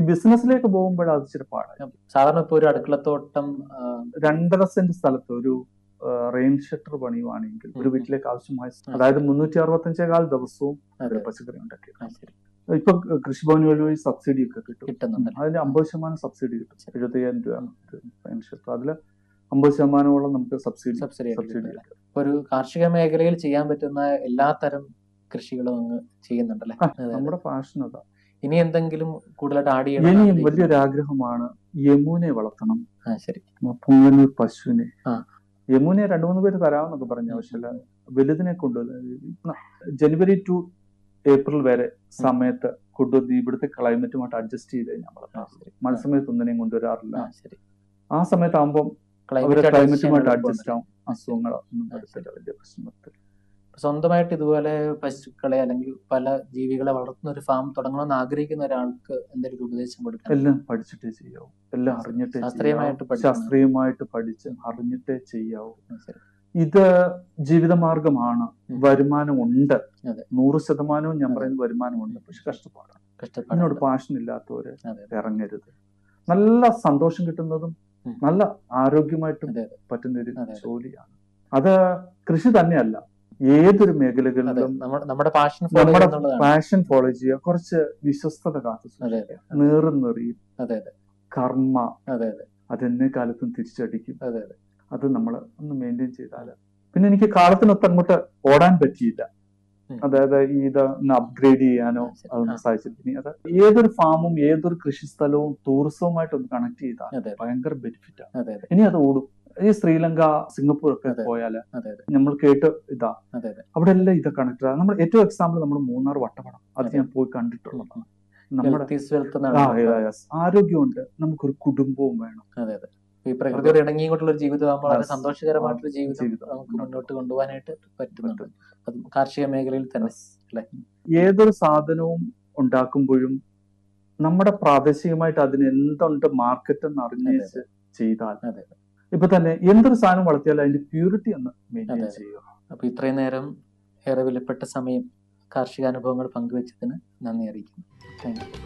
ഈ ബിസിനസ്സിലേക്ക് പോകുമ്പോൾ അത് ഇച്ചിരി പാടാണ് സാധാരണ ഇപ്പൊ ഒരു അടുക്കളത്തോട്ടം ആ, രണ്ടര സെന്റ് സ്ഥലത്ത് ഒരു റെയിൻ ഷട്ടർ പണിയുവാണെങ്കിൽ ഒരു ഉം. വീട്ടിലേക്ക് ആവശ്യമായ അതായത് മുന്നൂറ്റി അറുപത്തഞ്ചേകാൽ ദിവസവും അതെ, ഒരു പച്ചക്കറി ഉണ്ടാക്കി ആ, ശരി. ഇപ്പൊ കൃഷിഭവൻ വഴി സബ്സിഡി ഒക്കെ കിട്ടും കിട്ടുന്നുണ്ടല്ലോ അതിന് അമ്പത് ശതമാനം സബ്സിഡി കിട്ടും എഴുപത്തയ്യായിരം രൂപ റെയിൻ ഷട്ടർ അതിൽ അമ്പത് ശതമാനമോളം നമുക്ക് സബ്സിഡി സബ്സിഡി ആയിട്ട് സബ്സിഡി കിട്ടും. ഇപ്പൊ ഒരു കാർഷിക മേഖലയിൽ ചെയ്യാൻ പറ്റുന്ന എല്ലാ തരം കൃഷികളും അങ്ങ് ചെയ്യുന്നുണ്ടല്ലേ ആ, അതെ. നമ്മുടെ പാഷൻ അതാ ഇനി എന്തെങ്കിലും കൂടുതലായിട്ട് ആഡ് ചെയ്യണം ഇനിയും എന്ന് വലിയൊരു ആഗ്രഹമാണ് യമുനെ വളർത്തണം ആ ശരി പുങ്ങന്നൂർ പശുവിനെ ആ. യമുനെ രണ്ടു മൂന്ന് പേര് തരാമെന്നൊക്കെ പറഞ്ഞു പക്ഷെ വലുതിനെ കൊണ്ടുവന്ന് ജനുവരി ടു ഏപ്രിൽ വരെ സമയത്ത് കൊണ്ടുവന്ന് ഇവിടുത്തെ ക്ലൈമറ്റുമായിട്ട് അഡ്ജസ്റ്റ് ചെയ്ത് കഴിഞ്ഞാൽ ആ, വളർത്താം ശരി. മഴ സമയത്ത് ഒന്നിനെയും കൊണ്ടുവരാറില്ല ആ, ശരി ആ സമയത്ത് ആകുമ്പോൾ അവരെ Climate adjust ക്ലൈമറ്റുമായിട്ട് ചെയ്യാൻ അഡ്ജസ്റ്റ് ആവും അസുഖങ്ങളോ ഒന്നും ആ, വരത്തില്ല വലിയ പ്രശ്നത്തിൽ സ്വന്തമായിട്ട് ഇതുപോലെ പശുക്കളെ അല്ലെങ്കിൽ പല ജീവികളെ വളർത്തുന്ന ഒരു ഫാം തുടങ്ങണമെന്ന് ആഗ്രഹിക്കുന്ന ഒരാൾക്ക് എന്തെങ്കിലും ഒരു ഉപദേശം കൊടുക്കണം എല്ലാം പഠിച്ചിട്ടേ ചെയ്യാവൂ എല്ലാം അറിഞ്ഞിട്ടേ ശാസ്ത്രീയമായിട്ട് ചെയ്യാവൂ. പഠിക്കണം. ശാസ്ത്രീയമായിട്ട് പഠിച്ച് അറിഞ്ഞിട്ടേ ചെയ്യാവൂ ആ, ശരി. ഇത് ജീവിതമാർഗമാണ് ഉം. വരുമാനമുണ്ട് അതെ. നൂറ് ശതമാനവും ഞാൻ അതെ. പറയുന്നത് വരുമാനമുണ്ട് പക്ഷെ കഷ്ടപ്പാടാണ് കഷ്ടപ്പാട് അതിനോട് പാഷൻ ഇല്ലാത്തവര് അതെ. ഇറങ്ങരുത് നല്ല സന്തോഷം കിട്ടുന്നതും ഉം. നല്ല ആരോഗ്യമായിട്ടും അതെ, പറ്റുന്ന ഒരു അതെ, അതെ. ജോലിയാണ് അത് കൃഷി തന്നെയല്ല ഏതൊരു അതെ മേഖലകളിലും നമ്മുടെ നമ്മുടെ പാഷൻ നമ്മുടെ എന്നുള്ളതാണ് പാഷൻ ഫോളോ ചെയ്യുക കുറച്ച് വിശ്വസ്തത കാത്തു അതെ സൂക്ഷിക്കുക. നീറും നെറിയും അതെ അതെ കർമ്മ അതെ അതെ അതെന്നെ കാലത്തും തിരിച്ചടിക്കും അതെ അതെ അത് നമ്മൾ ഒന്ന് മെയിൻറ്റെയിൻ ചെയ്താൽ പിന്നെ എനിക്ക് കാലത്തിനൊത്ത് അങ്ങോട്ട് ഓടാൻ പറ്റിയില്ല ഉം. അതായത് ഈ ഇത് ഒന്ന് അപ്ഗ്രേഡ് ചെയ്യാനോ ആ, ശരി. അതൊന്നും ആ. സാധിച്ചില്ല ഇനി അത് ഏതൊരു ഫാമും ഏതൊരു കൃഷിസ്ഥലവും ടൂറിസവുമായിട്ട് ഒന്ന് കണക്ട് ചെയ്താൽ അതെ ഭയങ്കര ബെനിഫിറ്റ് ആണ് അതെ അതെ ഇനി അത് ഓടും ഈ ശ്രീലങ്ക സിംഗപ്പൂർ ഒക്കെ അതെ. പോയാൽ അതെ അതെ നമ്മൾ കേട്ട് ഇതാ അതെ അതെ അവിടെ എല്ലാം ഇത് കണക്ട് നമ്മൾ ഏറ്റവും എക്സാമ്പിൾ നമ്മൾ മൂന്നാർ വട്ടവടം അത് അതെ. ഞാൻ പോയി കണ്ടിട്ടുള്ളതാണ് നമ്മുടെ Health is wealth ആ, എന്നാണ് yeah, yes. ആരോഗ്യമുണ്ട് നമുക്കൊരു കുടുംബവും വേണം അതെ അതെ ഈ പ്രകൃതിയോട് ഇണങ്ങിക്കൊണ്ടുള്ള ഒരു ജീവിതമാകുമ്പോൾ വളരെ Yes. സന്തോഷകരമായിട്ടൊരു ജീവിതം ജീവിതം. നമുക്ക് മുന്നോട്ട് കൊണ്ടുപോകാനായിട്ട് പറ്റുന്നുണ്ട് അത് കാർഷിക മേഖലയിൽ തന്നെ അല്ലേ? ഏതൊരു സാധനവും ഉണ്ടാക്കുമ്പോഴും നമ്മുടെ പ്രാദേശികമായിട്ട് അതിന് എന്തുണ്ട് മാർക്കറ്റ് എന്ന് അറിഞ്ഞേച്ച് ചെയ്താൽ അതെ അതെ ഇപ്പൊ തന്നെ എന്തൊരു സാധനം വളർത്തിയാലും അതിന്റെ പ്യൂരിറ്റി ഒന്ന് മെയിൻറ്റെയിൻ അതെ. ചെയ്യുക അപ്പൊ ഇത്രയും നേരം ഏറെ വിലപ്പെട്ട സമയം കാർഷിക അനുഭവങ്ങൾ പങ്കുവച്ചതിന് നന്ദി അറിയിക്കുന്നു താങ്ക് യു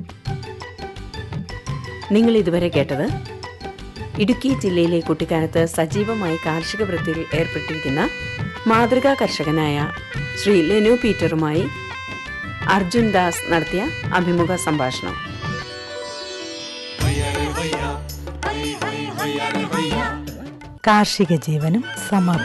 നിങ്ങൾ ഇതുവരെ കേട്ടത് ഇടുക്കി ജില്ലയിലെ കുട്ടിക്കാനത്ത് സജീവമായി കാർഷിക വൃത്തിയിൽ ഏർപ്പെട്ടിരിക്കുന്ന മാതൃകാ കർഷകനായ ശ്രീ ലെനു പീറ്ററുമായി അർജുൻ ദാസ് നടത്തിയ അഭിമുഖ സംഭാഷണം കാർഷിക ജീവനം സമാപിക്കുന്നു